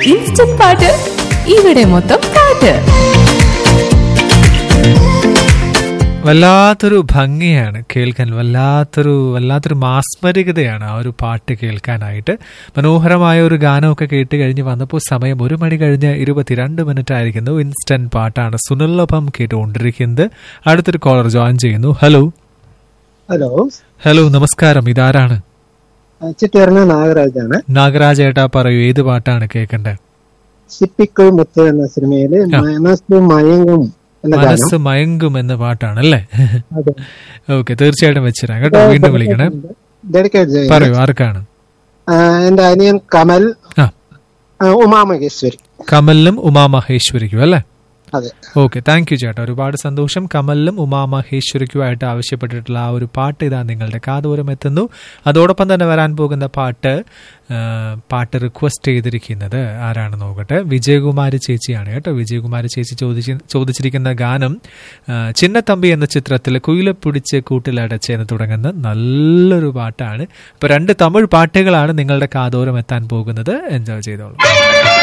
Instant പാട്ട് ഇവിടെ മൊത്തം പാട്ട് വല്ലാത്തൊരു ഭംഗിയാണ് കേൾക്കാൻ വല്ലാത്തൊരു വല്ലാത്തൊരു മാസ്മരികതയാണ് ആ ഒരു പാട്ട് കേൾക്കാനായിട്ട് മനോഹരമായ ഒരു ഗാനമൊക്കെ കേട്ട് കഴിഞ്ഞ് വന്നപ്പോൾ സമയം ഒരു മണി കഴിഞ്ഞ് ഇരുപത്തിരണ്ട് മിനിറ്റ് ആയിരിക്കുന്നു ഇൻസ്റ്റന്റ് പാട്ടാണ് സുനിലഭം കേട്ടുകൊണ്ടിരിക്കുന്നത് അടുത്തൊരു കോളർ ജോയിൻ ചെയ്യുന്നു ഹലോ ഹലോ ഹലോ നമസ്കാരം ഇതാരാണ് ചിറ്റേറിന നാഗരാജാണ് നാഗരാജ് ഏട്ടാ പറയൂ ഏത് പാട്ടാണ് കേൾക്കേണ്ടത് സിപ്പിക്കോ മുത്ത് എന്ന സിനിമയില് മനസ്സ് മയങ്ങും എന്ന ഗാനം മനസ്സ് മയങ്കും എന്ന പാട്ടാണല്ലേ അതെ. ഓക്കെ തീർച്ചയായിട്ടും വെച്ചിരാം കേട്ടോ വീണ്ടും വിളിക്കണേ ഡെഡിക്കേറ്റ് ചെയ്യുന്നു പറയൂ ആർക്കാണ് ആ, എന്റെ അനിയൻ കമൽ ആ ആ, ഉമാമഹേശ്വരി കമലിനും ഉമാ മഹേശ്വരിക്കും അല്ലേ അതെ ഓക്കെ താങ്ക് യു ചേട്ടാ ഒരുപാട് സന്തോഷം കമലിലും ഉമാ മഹേശ്വരിക്കുമായിട്ട് ആവശ്യപ്പെട്ടിട്ടുള്ള ആ ഒരു പാട്ട് ഇതാ നിങ്ങളുടെ കാതോരം എത്തുന്നു അതോടൊപ്പം തന്നെ വരാൻ പോകുന്ന പാട്ട് ആ, പാട്ട് റിക്വസ്റ്റ് ചെയ്തിരിക്കുന്നത് ആരാണ് നോക്കട്ടെ വിജയകുമാരി ചേച്ചിയാണ് കേട്ടോ വിജയകുമാരി ചേച്ചി ചോദിച്ച് ചോദിച്ചിരിക്കുന്ന ഗാനം ആ, ചിന്നത്തമ്പി എന്ന ചിത്രത്തിൽ കുയിലപ്പിടിച്ച് കൂട്ടിലടച്ച് എന്ന് തുടങ്ങുന്ന നല്ലൊരു പാട്ടാണ് ഇപ്പൊ രണ്ട് തമിഴ് പാട്ടുകളാണ് നിങ്ങളുടെ കാതോരം എത്താൻ പോകുന്നത് എൻജോയ് ചെയ്തോളൂ